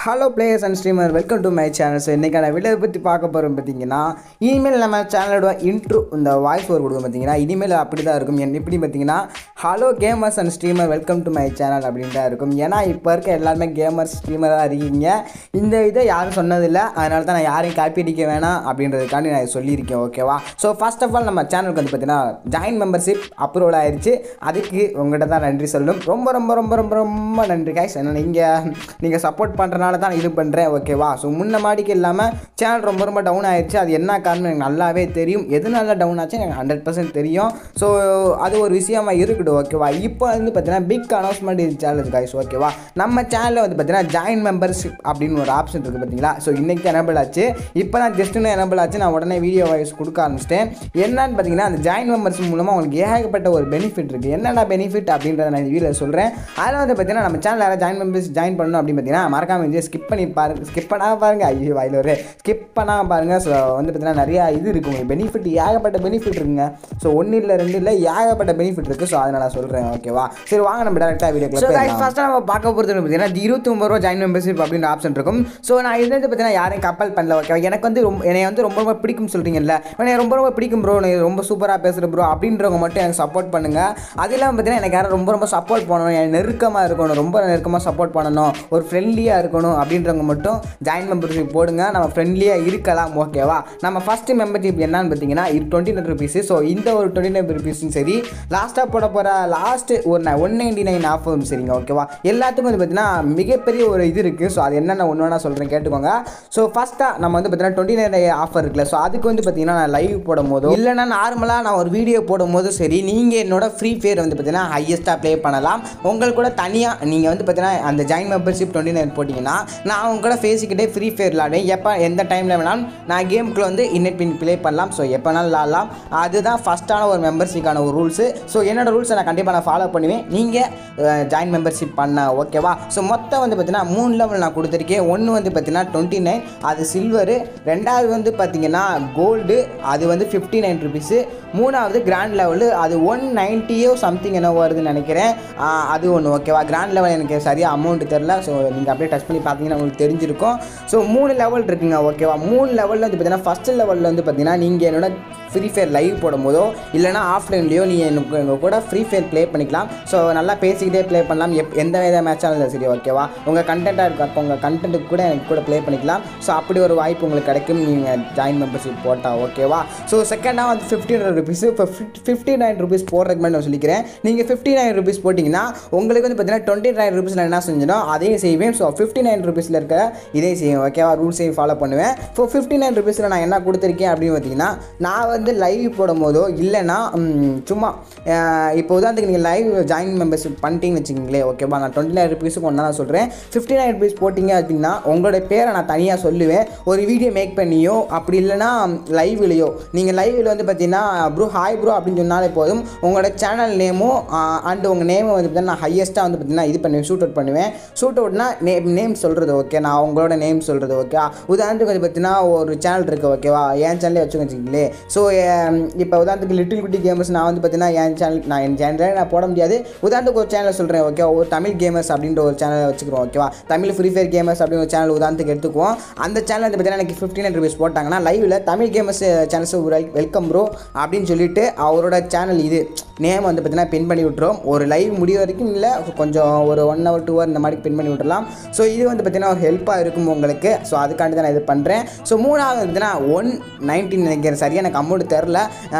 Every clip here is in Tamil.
hello players and streamer welcome to my channel so இன்றைக்கான வீடியோ பற்றி பார்க்க போகிறோம் பார்த்தீங்கன்னா இனிமேல் நம்ம சேனலோட இன்ட்ரோ இந்த வாய்ஸ் ஓவர் கொடுக்கும் பார்த்தீங்கன்னா இனிமேல் அப்படி தான் இருக்கும் என் எப்படி பார்த்தீங்கன்னா hello gamers and streamer welcome to my channel அப்படின்னு தான் இருக்கும் ஏன்னா இப்போ இருக்க எல்லாருமே கேமர்ஸ் ஸ்ட்ரீமராக இருக்கீங்க இந்த இதை யாரும் சொன்னதில்லை அதனால தான் நான் யாரையும் காப்பி அடிக்க வேணாம் அப்படின்றதுக்காண்டி நான் சொல்லியிருக்கேன் ஓகேவா ஸோ ஃபர்ஸ்ட் ஆஃப் ஆல் நம்ம சேனலுக்கு வந்து பார்த்தீங்கன்னா ஜாயின் மெம்பர்ஷிப் அப்ரூவல் ஆயிடுச்சு அதுக்கு உங்கள்கிட்ட தான் நன்றி சொல்லும் ரொம்ப ரொம்ப ரொம்ப ரொம்ப ரொம்ப நன்றி கைஸ் என்ன நீங்கள் நீங்கள் சப்போர்ட் பண்ணுறனால தான் இது பண்ணுறேன் ஓகேவா ஸோ முன்ன மாடிக்கு இல்லாமல் சேனல் ரொம்ப ரொம்ப டவுன் ஆயிடுச்சு அது என்ன காரணம் எனக்கு நல்லாவே தெரியும் எதனால டவுன் ஆச்சு எனக்கு ஹண்ட்ரட் பர்சன்ட் தெரியும் ஸோ அது ஒரு விஷயமா இருக்கட்டும் ஓகேவா இப்போ வந்து பார்த்தீங்கன்னா பிக் அனௌன்ஸ்மெண்ட் இது சேனல் கைஸ் ஓகேவா நம்ம சேனலில் வந்து பார்த்தீங்கன்னா ஜாயின் மெம்பர்ஷிப் அப்படின்னு ஒரு ஆப்ஷன் இருக்குது பார்த்தீங்களா ஸோ இன்றைக்கி எனபிள் ஆச்சு இப்போ நான் ஜஸ்ட்டு எனபிள் ஆச்சு நான் உடனே வீடியோ வாய்ஸ் கொடுக்க ஆரம்பிச்சிட்டேன் என்னன்னு பார்த்தீங்கன்னா அந்த ஜாயின் மெம்பர்ஸ் மூலமாக உங்களுக்கு ஏகப்பட்ட ஒரு பெனிஃபிட் இருக்குது என்னடா பெனிஃபிட் அப்படின்றத நான் இந்த வீடியோ சொல்கிறேன் அதில் வந்து பார்த்தீங்கன்னா நம்ம சேனல் யாராவது ஜாயின் மெம்பர்ஸ் ஜாயின் பண்ணணும் அப்படின்னு பார்த்தீங்கன்னா மறக்காம வந்து ஸ்கிப் பண்ணி பாருங்க ஸ்கிப் பண்ணாம பாருங்க ஐயோ வாயில் ஒரு ஸ்கிப் பண்ணாமல் பாருங்க ஸோ வந்து பார்த்தீங்கன்னா நிறையா இது இருக்கு உங்களுக்கு பெனிஃபிட் ஏகப்பட்ட பெனிஃபிட் இருக்குங்க ஸோ ஒன்று இல்லை ரெண்டு இல்லை ஏகப்பட்ட பெனிஃபிட் இருக்குது ஸோ அதை நான் சொல்கிறேன் ஓகேவா சரி வாங்க நம்ம டேரெக்டாக வீடியோக்குள்ள போயிடலாம் ஃபஸ்ட்டாக நம்ம பார்க்க போகிறது பார்த்தீங்கன்னா இருபத்தி ஒம்பது ரூபா ஜாயின் மெம்பர்ஷிப் அப்படின்ற ஆப்ஷன் இருக்கும் ஸோ நான் இது வந்து பார்த்தீங்கன்னா யாரையும் கப்பல் பண்ணல ஓகேவா எனக்கு வந்து ரொம்ப என்னை வந்து ரொம்ப ரொம்ப பிடிக்கும் சொல்கிறீங்கல்ல எனக்கு ரொம்ப ரொம்ப பிடிக்கும் ப்ரோ நீ ரொம்ப சூப்பராக பேசுகிற ப்ரோ அப்படின்றவங்க மட்டும் எனக்கு சப்போர்ட் பண்ணுங்கள் அது இல்லாமல் பார்த்தீங்கன்னா எனக்கு யாரும் ரொம்ப ரொம்ப சப்போர்ட் பண்ணணும் எனக்கு நெருக்கமாக இருக்கணும் ரொம்ப நெருக்கமாக சப்போர்ட் பண்ணணும் ஒரு ஃப்ரெண்ட்லியாக இருக்கணும் அப்படின்றவங்க மட்டும் ஜாயின் மெம்பர்ஷிப் போடுங்க நம்ம ஃப்ரெண்ட்லியாக இருக்கலாம் ஓகேவா நம்ம ஃபஸ்ட்டு மெம்பர்ஷிப் என்னன்னு பார்த்தீங்கன்னா இது டுவெண்ட்டி நைன் ருபீஸ் ஸோ இந்த ஒரு டுவெண்ட்டி நைன் ருபீஸும் சரி லாஸ்ட்டாக போட போகிற லாஸ்ட்டு ஒரு ஒன் நைன்டி நைன் ஆஃபரும் சரிங்க ஓகேவா எல்லாத்துக்கும் வந்து பார்த்தீங்கன்னா மிகப்பெரிய ஒரு இது இருக்குது ஸோ அது என்னென்ன ஒன்று ஒன்றா சொல்கிறேன் கேட்டுக்கோங்க ஸோ ஃபஸ்ட்டாக நம்ம வந்து பார்த்தீங்கன்னா டுவெண்ட்டி நைன் ஆஃபர் இருக்குல்ல ஸோ அதுக்கு வந்து பார்த்தீங்கன்னா நான் லைவ் போடும் போதோ இல்லைனா நார்மலாக நான் ஒரு வீடியோ போடும் போதும் சரி நீங்கள் என்னோட ஃப்ரீ ஃபயர் வந்து பார்த்தீங்கன்னா ஹையஸ்ட்டாக ப்ளே பண்ணலாம் உங்களுக்கு கூட தனியாக நீங்கள் வந்து பார்த்தீங்கன்னா அந்த ஜாயின் மெம்பர்ஷிப் டுவெண்ட்டி நைன் போட்டிங்கன்னா நான் உங்க கூட பேசிக்கிட்டே ஃப்ரீ ஃபயர் விளாடுவேன் எப்போ எந்த டைமில் வேணாலும் நான் கேமுக்குள்ள வந்து இன்னட் பின் ப்ளே பண்ணலாம் ஸோ எப்போ வேணாலும் விளாடலாம் அதுதான் ஃபஸ்ட்டான ஒரு மெம்பர்ஷிப்பான ஒரு ரூல்ஸு ஸோ என்னோட ரூல்ஸை நான் கண்டிப்பாக நான் ஃபாலோ பண்ணுவேன் நீங்கள் ஜாயின் மெம்பர்ஷிப் பண்ண ஓகேவா ஸோ மொத்தம் வந்து பார்த்தீங்கன்னா மூணு லெவல் நான் கொடுத்துருக்கேன் ஒன்று வந்து பார்த்தீங்கன்னா டுவெண்ட்டி நைன் அது சில்வரு ரெண்டாவது வந்து பார்த்தீங்கன்னா கோல்டு அது வந்து ஃபிஃப்டி நைன் ருபீஸு மூணாவது கிராண்ட் லெவலு அது ஒன் நைன்ட்டியோ சம்திங் என்ன வருதுன்னு நினைக்கிறேன் ஆ, அது ஒன்று ஓகேவா கிராண்ட் லெவல் எனக்கு சரியாக அமௌண்ட் தெரில ஸோ நீங்கள் அப்படியே டச் பண்ணி பார்த்தீங்கன்னா உங்களுக்கு தெரிஞ்சிருக்கும் ஸோ மூணு லெவல் இருக்குங்க ஓகேவா மூணு லெவலில் வந்து பார்த்தீங்கன்னா ஃபஸ்ட்டு லெவலில் வந்து பார்த்தீங்கன்னா நீங்கள் என்னோட ஃப்ரீ ஃபயர் லைவ் போடும்போதோ இல்லைனா ஆஃப்லைன்லேயோ நீ எனக்கு எங்கள் கூட ஃப்ரீ ஃபயர் ப்ளே பண்ணிக்கலாம் ஸோ நல்லா பேசிக்கிட்டே ப்ளே பண்ணலாம் எப் எந்த வித மேட்சாக இருந்தாலும் சரி ஓகேவா உங்கள் கண்டென்ட்டாக இருக்கும் அப்போ உங்கள் கண்டென்ட்டுக்கு கூட எனக்கு கூட ப்ளே பண்ணிக்கலாம் ஸோ அப்படி ஒரு வாய்ப்பு உங்களுக்கு கிடைக்கும் நீங்கள் ஜாயின் மெம்பர்ஷிப் போட்டால் ஓகேவா ஸோ செகண்டாக வந்து ஃபிஃப்டி நைன் ருபீஸ் இப்போ ஃபிஃப்டி நைன் ருபீஸ் போடுறதுக்கு மாதிரி நான் சொல்லிக்கிறேன் நீங்கள் ஃபிஃப்டி நைன் ருபீஸ் போட்டிங்கன்னா உங்களுக்கு வந்து பார்த்தீங்கன்னா டுவெண்ட்டி நைன் ருபீஸில் என்ன செஞ்சிடும் அதையும் செய்வேன் ஸோ ஃபிஃப்டி நைன் ருபீஸில் இருக்க இதையும் செய்வேன் ஓகேவா ரூல்ஸையும் ஃபாலோ பண்ணுவேன் ஸோ ஃபிஃப்டி நைன் ருபீஸில் நான் என்ன கொடுத்துருக்கேன் அப்படின்னு பார்த்தீங்கன்னா நான் வந்து லைவ் போடும் போதோ இல்லைன்னா ம், சும்மா அஹ், இப்போ உதாரணத்துக்கு நீங்கள் லைவ் ஜாயின் மெம்பர்ஷிப் பண்ணிட்டீங்கன்னு வச்சுக்கிங்களேன் ஓகேவா நான் டுவெண்ட்டி நைன் ருபீஸுக்கு ஒன்றா தான் சொல்கிறேன் ஃபிஃப்டி நைன் ருபீஸ் போட்டிங்க அப்படின்னா உங்களோட பேரை நான் தனியாக சொல்லுவேன் ஒரு வீடியோ மேக் பண்ணியோ அப்படி இல்லைன்னா லைவ்லையோ நீங்கள் லைவில் வந்து பார்த்தீங்கன்னா ப்ரோ ஹாய் ப்ரோ அப்படின்னு சொன்னாலே போதும் உங்களோட சேனல் நேமும் அண்ட் உங்கள் நேமை வந்து பார்த்தீங்கன்னா நான் ஹையஸ்ட்டாக வந்து பார்த்தீங்கன்னா இது பண்ணுவேன் ஷூட் அவுட் பண்ணுவேன் ஷூட் அவுட்னா நேம் நேம் சொல்கிறது ஓகே நான் உங்களோட நேம் சொல்கிறது ஓகே உதாரணத்துக்கு வந்து பார்த்தீங்கன்னா ஒரு சேனல் இருக்குது ஓகேவா என் சேனலே வச்சுக்கோங்க வச்சுக்கங்களே ஸோ இப்போ உதாரணத்துக்கு லிட்டில் குட்டி கேமர்ஸ் நான் வந்து பார்த்தீங்கன்னா என் சேனல் நான் என் சேனலில் நான் போட முடியாது உதாரணத்துக்கு ஒரு சேனல் சொல்கிறேன் ஓகே ஒரு தமிழ் கேமர்ஸ் அப்படின்ற ஒரு சேனலை வச்சுக்கிறோம் ஓகேவா தமிழ் ஃப்ரீ ஃபயர் கேமர்ஸ் அப்படின்னு ஒரு சேனல் உதாரணத்துக்கு எடுத்துக்குவோம் அந்த சேனல் வந்து பார்த்தீங்கன்னா எனக்கு ஃபிஃப்டி நைன் ருபீஸ் போட்டாங்கன்னா லைவில் Tamil gamers channels welcome bro அப்படின்னு சொல்லிட்டு அவரோட சேனல் இது நேம் வந்து பார்த்தீங்கன்னா பின் பண்ணி விட்டுரும் ஒரு லைவ் முடிய வரைக்கும் இல்லை கொஞ்சம் ஒரு ஒன் ஹவர் டூ ஹவர் இந்த மாதிரி பின் பண்ணி விட்டுறலாம் ஸோ இது வந்து பார்த்தீங்கன்னா ஒரு ஹெல்ப்பாக இருக்கும் உங்களுக்கு ஸோ அதுக்காண்டி தான் நான் இது பண்ணுறேன் ஸோ மூணாவது பார்த்தீங்கன்னா ஒன் நைன்டீன் நினைக்கிறேன் சரியாக எனக்கு அமௌண்ட் தெரில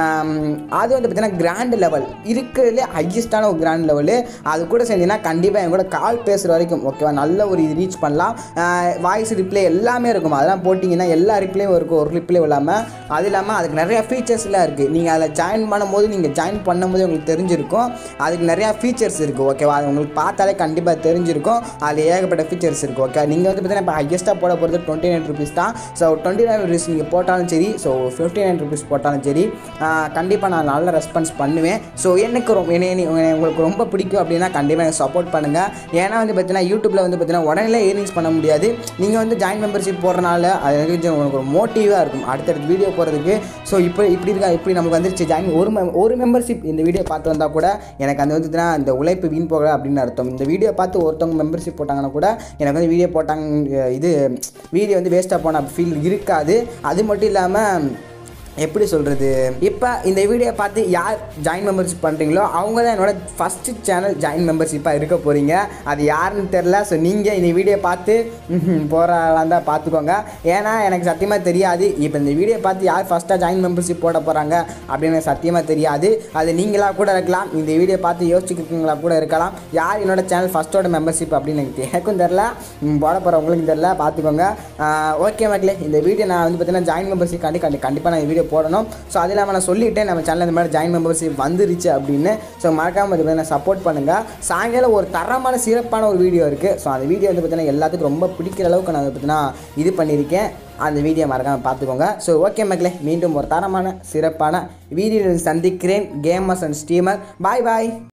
அது வந்து பார்த்தீங்கன்னா கிராண்ட் லெவல் இருக்கிறதுலே ஹையஸ்டான ஒரு கிராண்ட் லெவலு அது கூட செஞ்சீங்கன்னா கண்டிப்பாக என் கூட கால் பேசுகிற வரைக்கும் ஓகேவா நல்ல ஒரு இது ரீச் பண்ணலாம் வாய்ஸ் ரிப்ளை எல்லாமே இருக்கும் அதெல்லாம் போட்டிங்கன்னா எல்லா ரிப்ளையும் இருக்கும் ஒரு ரிப்ளை இல்லாமல் அது இல்லாமல் அதுக்கு நிறையா ஃபீச்சர்ஸ்லாம் இருக்குது நீங்கள் அதில் ஜாயின் பண்ணும்போது நீங்கள் ஜாயின் பண்ணும்போது உங்களுக்கு தெரிஞ்சிருக்கும் அதுக்கு நிறையா ஃபீச்சர்ஸ் இருக்குது ஓகேவா அது உங்களுக்கு பார்த்தாலே கண்டிப்பாக தெரிஞ்சிருக்கும் அதில் ஏகப்பட்ட ஃபீச்சர்ஸ் இருக்குது ஓகே நீங்கள் வந்து பார்த்தீங்கன்னா இப்போ ஹையஸ்ட்டாக போட போகிறது டுவெண்ட்டி நைன் ருபீஸ் தான் ஸோ டுவெண்ட்டி நைன் ருபீஸ் நீங்கள் போட்டாலும் சரி ஸோ ஃபிஃப்டி நைன் ருபீஸ் போட்டாலும் இருந்தாலும் சரி கண்டிப்பாக நான் நல்ல ரெஸ்பான்ஸ் பண்ணுவேன் ஸோ எனக்கு ரொம்ப என்னை என்னை- உங்களுக்கு ரொம்ப பிடிக்கும் அப்படின்னா கண்டிப்பாக எனக்கு சப்போர்ட் பண்ணுங்கள் ஏன்னா வந்து பார்த்தீங்கன்னா யூடியூப்பில் வந்து பார்த்தீங்கன்னா உடனே ஏர்னிங்ஸ் பண்ண முடியாது நீங்கள் வந்து ஜாயின் மெம்பர்ஷிப் போடுறனால அது எனக்கு கொஞ்சம் உங்களுக்கு ஒரு மோட்டிவாக இருக்கும் அடுத்தடுத்த வீடியோ போகிறதுக்கு ஸோ இப்போ இப்படி இருக்கா இப்படி நமக்கு வந்துருச்சு ஜாயின் ஒரு mem- ஒரு மெம்பர்ஷிப் இந்த வீடியோ பார்த்து வந்தால் கூட எனக்கு அந்த வந்து இந்த உழைப்பு வீண் போகல அப்படின்னு அர்த்தம் இந்த வீடியோ பார்த்து ஒருத்தவங்க மெம்பர்ஷிப் போட்டாங்கன்னா கூட எனக்கு வந்து வீடியோ போட்டாங்க இது வீடியோ வந்து வேஸ்ட்டாக போன ஃபீல் இருக்காது அது மட்டும் இல்லாமல் எப்படி சொல்கிறது இப்போ இந்த வீடியோ பார்த்து யார் ஜாயின் மெம்பர்ஷிப் பண்ணுறீங்களோ அவங்க தான் என்னோட ஃபஸ்ட்டு சேனல் ஜாயின் மெம்பர்ஷிப்பாக இருக்க போகிறீங்க அது யாருன்னு தெரில ஸோ நீங்கள் இந்த வீடியோ பார்த்து போகிறாலாம் தான் பார்த்துக்கோங்க ஏன்னா எனக்கு சத்தியமாக தெரியாது இப்போ இந்த வீடியோ பார்த்து யார் ஃபஸ்ட்டாக ஜாயின் மெம்பர்ஷிப் போட போகிறாங்க அப்படின்னு எனக்கு சத்தியமாக தெரியாது அது நீங்களாக கூட இருக்கலாம் இந்த வீடியோ பார்த்து யோசிச்சுக்கிறீங்களா கூட இருக்கலாம் யார் என்னோட சேனல் ஃபஸ்ட்டோட மெம்பர்ஷிப் அப்படின்னு எனக்கு எனக்கும் தெரில ம், போட போகிறவங்களுக்கும் தெரில பார்த்துக்கோங்க ஓகே மக்களே இந்த வீடியோ நான் வந்து பார்த்தீங்கன்னா ஜாயின் மெம்பர்ஷிப் காண்டி கண்டி கண்டிப்பாக நான் வீடியோ போடணும் ஸோ அது இல்லாமல் நான் சொல்லிட்டேன் நம்ம சேனல் இந்த மாதிரி ஜாயின் மெம்பர்ஷிப் வந்துருச்சு அப்படின்னு ஸோ மறக்காமல் இது நான் சப்போர்ட் பண்ணுங்கள் சாயங்காலம் ஒரு தரமான சிறப்பான ஒரு வீடியோ இருக்குது ஸோ அந்த வீடியோ வந்து பார்த்தீங்கன்னா எல்லாத்துக்கும் ரொம்ப பிடிக்கிற அளவுக்கு நான் வந்து பார்த்தீங்கன்னா இது பண்ணியிருக்கேன் அந்த வீடியோ மறக்காமல் பார்த்துக்கோங்க ஸோ ஓகே மக்களே மீண்டும் ஒரு தரமான சிறப்பான வீடியோவில் சந்திக்கிறேன் gamers and streamer bye bye